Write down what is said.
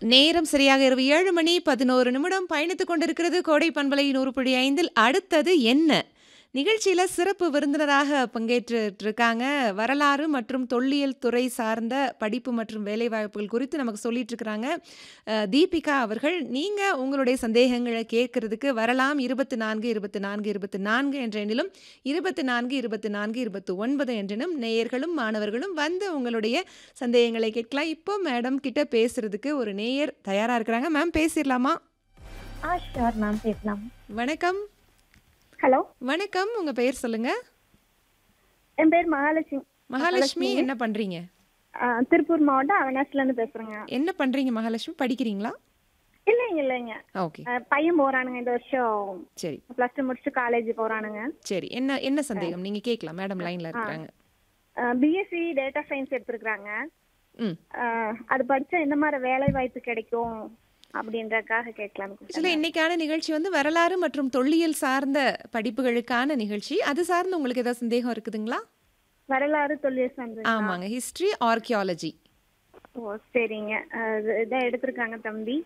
நேரம் சரியாக இரவு 7 மணி 11 நிமிடம் பயணித்துக் கொண்டிருக்கிறது கோடை பண்பலை 100.5 அடுத்தது என்ன? நிகழ்ச்சியில சிறப்பு விருந்தினராக பங்கேற்றுட்டு இருக்காங்க. வரலாறு மற்றும் தொல்லியல் துறை சார்ந்த படிப்பு மற்றும் வேலைவாய்ப்புகள் குறித்து நமக்கு சொல்லிட்டு இருக்கிறாங்க. அ தீபிகா அவர்கள். நீங்க உங்களுடைய சந்தேகங்கள கேட்கறதுக்கு வரலாம் 24 24 24 என்ற எண்ணிலும் 24 24 29 என்றினும் நேயர்களும், மாணவர்களும் வந்து உங்களுடைய சந்தேகங்களை கேட்கலாம். இப்போ மேடம் கிட்ட பேசுறதுக்கு ஒரு நேயர் தயாரா இருக்கிறாங்க. மேம் பேசிறலாமா? ஆ ஷூர் மேம் பேசலாம். வணக்கம். ஹலோ. வணக்கம். உங்க பெயர் சொல்லுங்க. என் பேர் மகாலட்சுமி. மகாலட்சுமி என்ன பண்றீங்க? ஆ திருப்பூர் மாவட்டம் அவனாசிலேருந்து பேசுறேங்க. என்ன பண்றீங்க மகாலட்சுமி? படிக்கிறீங்களா? இல்லைங்க இல்லைங்க. ஓகே. அ பையன் போறானுங்க இந்த வருஷம். சரி. ப்ளஸ் டூ முடிச்சுட்டு காலேஜ் போறானுங்க. சரி. என்ன என்ன சந்தேகம்? நீங்க கேட்கலாம். மேடம் லைன்ல இருக்கிறாங்க. பிஎஸ்சி டேட்டா சயின்ஸ் எடுத்திருக்காங்க. ம். ஆ அது படிச்சா எந்த மாதிரி வேலை வாய்ப்பு கிடைக்கும் அப்படின்றதுக்காக கேட்கலாம்னு ஆக்சுவலா கூப்பிட்டேன். இன்னைக்கான நிகழ்ச்சி வந்து வரலாறு மற்றும் தொல்லியல் சார்ந்த படிப்புகளுக்கான நிகழ்ச்சி. அது சார்ந்து உங்களுக்கு ஏதாவது சந்தேகம் இருக்குதுங்களா? வரலாறு தொல்லியல் சார்ந்ததுங்களா? ஆமாங்க. History, archaeology. ஓ சரிங்க. அது இதான் எடுத்திருக்காங்க தம்பி.